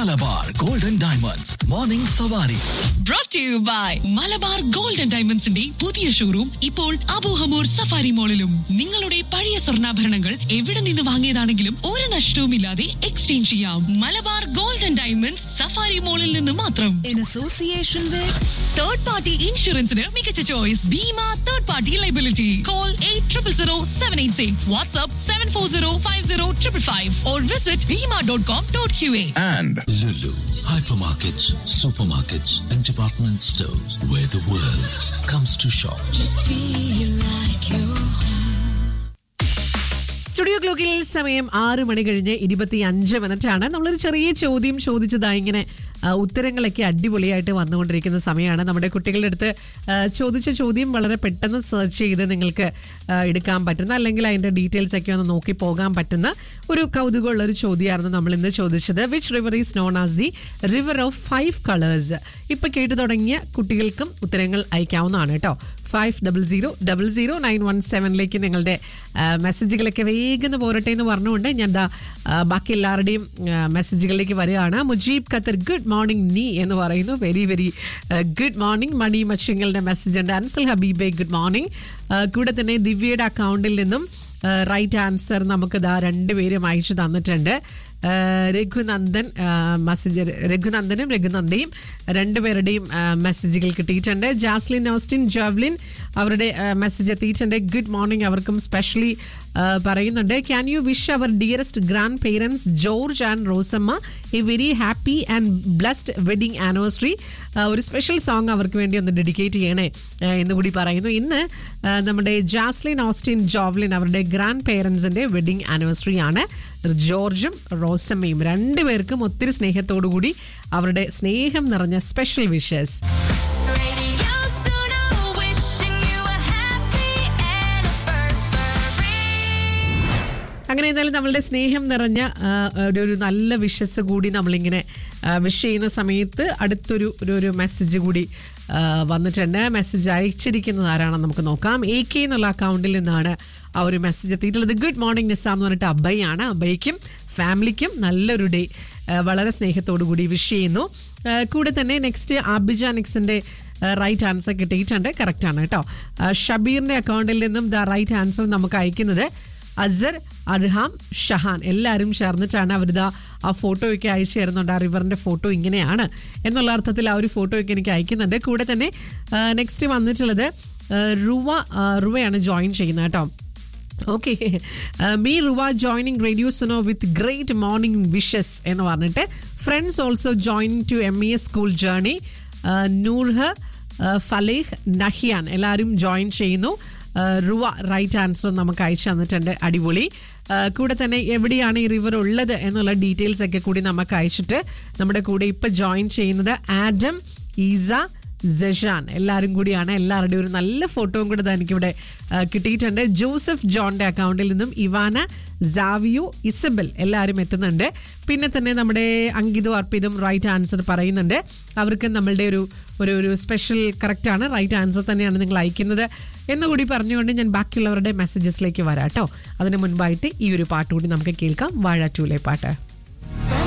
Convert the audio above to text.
Malabar golden diamonds morning സവാരി brought to you by Malabar gold and ഡയമണ്ട്സിന്റെ പുതിയ ഷോറൂം ഇപ്പോൾ അബൂഹമൂർ സഫാരി മോളിലും നിങ്ങളുടെ പഴയ സ്വർണ്ണാഭരണങ്ങൾ എവിടെ നിന്ന് വാങ്ങിയതാണെങ്കിലും ഒരു നഷ്ടവുമില്ലാതെ എക്സ്ചേഞ്ച് ചെയ്യാം Malabar gold and diamonds Safari മോളിൽ നിന്ന് മാത്രം in association with third party ഇൻഷുറൻസിന് മികച്ച choice Bhima third party liability call eight triple zero seven eight six WhatsApp seven four zero five zero triple five or visit Bhima dot com dot Q A and Lulu, hypermarkets, supermarkets, and department stores where the world comes to shop. feel like you studio ക്ലോക്കിൽ സമയം ആറ് മണി കഴിഞ്ഞ് ഇരുപത്തി അഞ്ച് minute ആണ് നമ്മളൊരു ചെറിയ ചോദ്യം ചോദിച്ചതായി ഇങ്ങനെ ആ, ഉത്തരങ്ങളൊക്കെ അടിപൊളിയായിട്ട് വന്നുകൊണ്ടിരിക്കുന്ന സമയമാണ് നമ്മുടെ കുട്ടികളുടെ അടുത്ത് ആ, ചോദിച്ച ചോദ്യം വളരെ പെട്ടെന്ന് സെർച്ച് ചെയ്ത് നിങ്ങൾക്ക് ആ, എടുക്കാൻ പറ്റുന്ന അല്ലെങ്കിൽ അതിന്റെ ഡീറ്റെയിൽസ് ഒക്കെ ഒന്ന് നോക്കി പോകാൻ പറ്റുന്ന ഒരു കൗതുകമുള്ള ഒരു ചോദ്യമായിരുന്നു നമ്മൾ ഇന്ന് ചോദിച്ചത് which river is known as the river of five colours ഇപ്പൊ കേട്ടു തുടങ്ങിയ കുട്ടികൾക്കും ഉത്തരങ്ങൾ അയക്കാവുന്നതാണ് കേട്ടോ five double zero double zero nine one സെവനിലേക്ക് നിങ്ങളുടെ ആ, മെസ്സേജുകളൊക്കെ വേഗം പോരട്ടെ എന്ന് പറഞ്ഞുകൊണ്ട് ഞാൻ ദാ ആ, ബാക്കി എല്ലാവരുടെയും ആ, മെസ്സേജുകളിലേക്ക് വരികയാണ് മുജീബ് ഖത്തർ ഗുഡ് മോർണിംഗ് നീ എന്ന് പറയുന്നു വെരി വെരി ഗുഡ് മോർണിംഗ് മണി മച്ചിങ്ങളുടെ മെസ്സേജ് ഉണ്ട് അൻസൽ ഹബീബെ ഗുഡ് മോർണിംഗ് കൂടെ തന്നെ ദിവ്യയുടെ അക്കൗണ്ടിൽ നിന്നും റൈറ്റ് ആൻസർ നമുക്ക് ദാ രണ്ടുപേരും അയച്ചു തന്നിട്ടുണ്ട് ആ, രഘുനന്ദൻ ആ, മെസ്സേജ് രഘുനന്ദനും രഘുനന്ദയും രണ്ടുപേരുടെയും ആ, മെസ്സേജുകൾ കിട്ടിയിട്ടുണ്ട് ജാസ്ലിൻ ഓസ്റ്റിൻ ജോവ്ലിൻ അവരുടെ ആ, മെസ്സേജ് എത്തിയിട്ടുണ്ട് ഗുഡ് മോർണിംഗ് അവർക്കും സ്പെഷ്യലി ആ, പറയുന്നുണ്ട് ക്യാൻ യു വിഷ് അവർ dearest grandparents George and Rosamma a very happy and blessed wedding anniversary ഒരു സ്പെഷ്യൽ സോങ് അവർക്ക് വേണ്ടി ഒന്ന് ഡെഡിക്കേറ്റ് ചെയ്യണേ ആ, എന്ന് കൂടി പറയുന്നു ഇന്ന് ആ, നമ്മുടെ ജാസ്ലിൻ ഓസ്റ്റിൻ ജോവ്ലിൻ അവരുടെ ഗ്രാൻഡ് പേരൻസിന്റെ വെഡിങ് ആനിവേഴ്സറി ആണ് ജോർജും റോസമ്മയും രണ്ടുപേർക്കും ഒത്തിരി സ്നേഹത്തോടു കൂടി അവരുടെ സ്നേഹം നിറഞ്ഞ special wishes Radio Suno, wishing you a happy anniversary. അങ്ങനെ എന്തായാലും നമ്മളുടെ സ്നേഹം നിറഞ്ഞ ആ, ഒരു ഒരു നല്ല വിഷസ് കൂടി നമ്മളിങ്ങനെ വിഷ് ചെയ്യുന്ന സമയത്ത് അടുത്തൊരു ഒരു ഒരു മെസ്സേജ് കൂടി ആ, വന്നിട്ടുണ്ട് മെസ്സേജ് അയച്ചിരിക്കുന്നത് ആരാണെന്ന് നമുക്ക് നോക്കാം എ കെ എന്നുള്ള അക്കൗണ്ടിൽ നിന്നാണ് ആ ഒരു മെസ്സേജ് എത്തിയിട്ടുള്ളത് ഗുഡ് മോർണിംഗ് നിസ എന്ന് പറഞ്ഞിട്ട് അബയ്യാണ് അബയ്ക്കും ഫാമിലിക്കും നല്ലൊരു ഡേ വളരെ സ്നേഹത്തോടു കൂടി വിഷ് ചെയ്യുന്നു ആ, കൂടെ തന്നെ നെക്സ്റ്റ് ആബിജാനിക്സിന്റെ റൈറ്റ് ആൻസർ കിട്ടിയിട്ടുണ്ട് കറക്റ്റ് ആണ് കേട്ടോ ആ, ഷബീറിന്റെ അക്കൗണ്ടിൽ നിന്നും ദ റൈറ്റ് ആൻസർ നമുക്ക് അയക്കുന്നത് അസർ അർഹാം ഷഹാൻ എല്ലാവരും ചേർന്നിട്ടാണ് അവരിതാ ആ ഫോട്ടോയൊക്കെ അയച്ചു തരുന്നുണ്ട് ആ റിവറിന്റെ ഫോട്ടോ ഇങ്ങനെയാണ് എന്നുള്ള അർത്ഥത്തിൽ ആ ഒരു ഫോട്ടോയൊക്കെ എനിക്ക് അയക്കുന്നുണ്ട് കൂടെ തന്നെ നെക്സ്റ്റ് വന്നിട്ടുള്ളത് ആ, റുവ ആ, റുവയാണ് ജോയിൻ ചെയ്യുന്നത് കേട്ടോ okay me Ruva joining Radio Suno with great morning wishes എന്ന് പറഞ്ഞിട്ട് friends also joining to M E S school journey Noorha Faleh Nahiyan എല്ലാവരും ജോയിൻ ചെയ്യുന്നു ആ, റുവ റൈറ്റ് ആൻസർ നമുക്ക് അയച്ചു തന്നിട്ടുണ്ട് അടിപൊളി ആ, കൂടെ തന്നെ എവിടെയാണ് ഈ റിവർ ഉള്ളത് എന്നുള്ള ഡീറ്റെയിൽസ് ഒക്കെ കൂടി നമുക്ക് അയച്ചിട്ട് നമ്മുടെ കൂടെ ഇപ്പൊ ജോയിൻ ചെയ്യുന്നത് ആഡം ഈസ ജഷാൻ എല്ലാവരും കൂടിയാണ് എല്ലാവരുടെയും ഒരു നല്ല ഫോട്ടോയും കൂടെ ദാ എനിക്കിവിടെ ആ, കിട്ടിയിട്ടുണ്ട് ജോസഫ് ജോണിന്റെ അക്കൗണ്ടിൽ നിന്നും ഇവാന സാവിയോ ഇസബൽ എല്ലാവരും എത്തുന്നുണ്ട് പിന്നെ തന്നെ നമ്മുടെ അങ്കിതും അർപ്പിതും റൈറ്റ് ആൻസർ പറയുന്നുണ്ട് അവർക്ക് നമ്മളുടെ ഒരു ഒരു ഒരു സ്പെഷ്യൽ കറക്റ്റ് ആണ് റൈറ്റ് ആൻസർ തന്നെയാണ് നിങ്ങൾ അയക്കുന്നത് എന്നുകൂടി പറഞ്ഞുകൊണ്ട് ഞാൻ ബാക്കിയുള്ളവരുടെ മെസ്സേജസിലേക്ക് വരാം കേട്ടോ അതിന് മുൻപായിട്ട് ഈ ഒരു പാട്ട് കൂടി നമുക്ക് കേൾക്കാം വാഴ ടൂലെ പാട്ട്